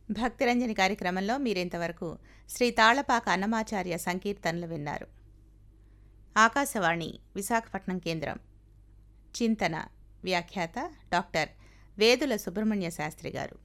భక్తిరంజని కార్యక్రమంలో మీరింతవరకు శ్రీ తాళపాక అన్నమాచార్య సంకీర్తనలు విన్నారు ఆకాశవాణి విశాఖపట్నం కేంద్రం చింతన వ్యాఖ్యాత డాక్టర్ వేదుల సుబ్రహ్మణ్య శాస్త్రి గారు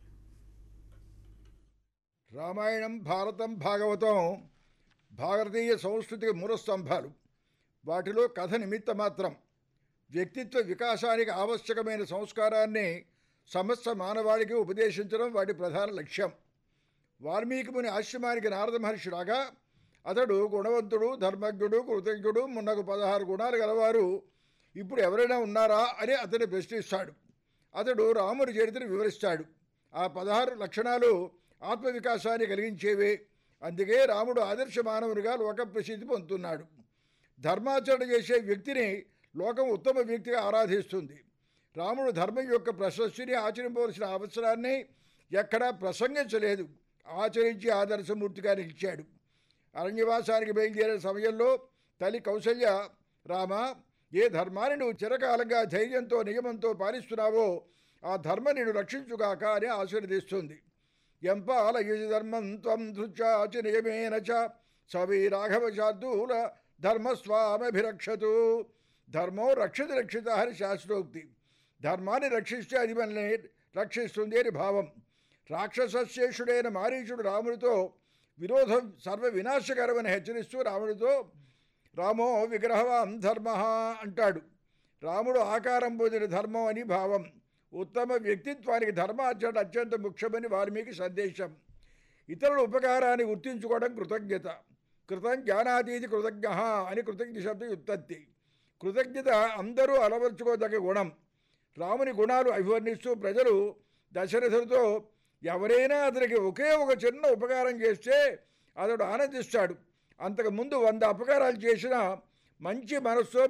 రామాయణం భారతం భాగవతం భారతీయ సంస్కృతికి మూలస్తంభాలు వాటిలో కథ నిమిత్త మాత్రం వ్యక్తిత్వ వికాసానికి ఆవశ్యకమైన సంస్కారాన్ని సమస్త మానవాళికి ఉపదేశించడం వాటి ప్రధాన లక్ష్యం వాల్మీకి ముని ఆశ్రమానికి నారద మహర్షి రాగా అతడు గుణవంతుడు ధర్మజ్ఞుడు కృతజ్ఞుడు మున్నగు పదహారు గుణాలు గలవారు ఇప్పుడు ఎవరైనా ఉన్నారా అని అతన్ని ప్రశ్నిస్తాడు అతడు రాముడి చరిత్ర వివరిస్తాడు ఆ పదహారు లక్షణాలు ఆత్మవికాసాన్ని కలిగించేవే అందుకే రాముడు ఆదర్శ మానవునిగా లోక ప్రసిద్ధి పొందుతున్నాడు ధర్మాచరణ చేసే వ్యక్తిని లోకం ఉత్తమ వ్యక్తిగా ఆరాధిస్తుంది రాముడు ధర్మం యొక్క ప్రశస్తిని ఆచరింపవలసిన అవసరాన్ని ఎక్కడా ప్రసంగించలేదు ఆచరించి ఆదర్శమూర్తిగా నిలిచాడు అరణ్యవాసానికి బయలుదేరే సమయంలో తల్లి కౌసల్య రామ ఏ ధర్మాన్ని నువ్వు చిరకాలంగా ధైర్యంతో నియమంతో పాలిస్తున్నావో ఆ ధర్మం నిన్ను రక్షించుగాక అని ఆశీర్వదిస్తుంది ఎంపాలయుజి ధర్మం త్వం ధృచాచి నియమేన చ సవీ రాఘవ శార్దూల ధర్మస్వామభిరక్షతు ధర్మో రక్షిత రక్షిత అని శాస్త్రోక్తి ధర్మాన్ని రక్షిస్తే అది మనల్ని రక్షిస్తుంది అని భావం రాక్షసశేషుడైన మారీచుడు రాముడితో విరోధం సర్వ వినాశకరమని హెచ్చరిస్తూ రాముడితో రామో విగ్రహవాం ధర్మ అంటాడు రాముడు ఆకారం పొందిన ధర్మం అని భావం ఉత్తమ వ్యక్తిత్వానికి ధర్మాచరణ అత్యంత ముఖ్యమని వాల్మీకి సందేశం ఇతరుల ఉపకారాన్ని గుర్తించుకోవడం కృతజ్ఞత కృతం జ్ఞానాతీతి కృతజ్ఞ అని కృతజ్ఞ శబ్ద ఉత్పత్తి కృతజ్ఞత అందరూ అలవర్చుకోదగ్గ గుణం రాముని గుణాలు అభివర్ణిస్తూ ప్రజలు దశరథుడితో ఎవరైనా అతనికి ఒకే ఒక చిన్న ఉపకారం చేస్తే అతడు ఆనందిస్తాడు అంతకుముందు వంద అపకారాలు చేసిన మంచి మనస్సుతో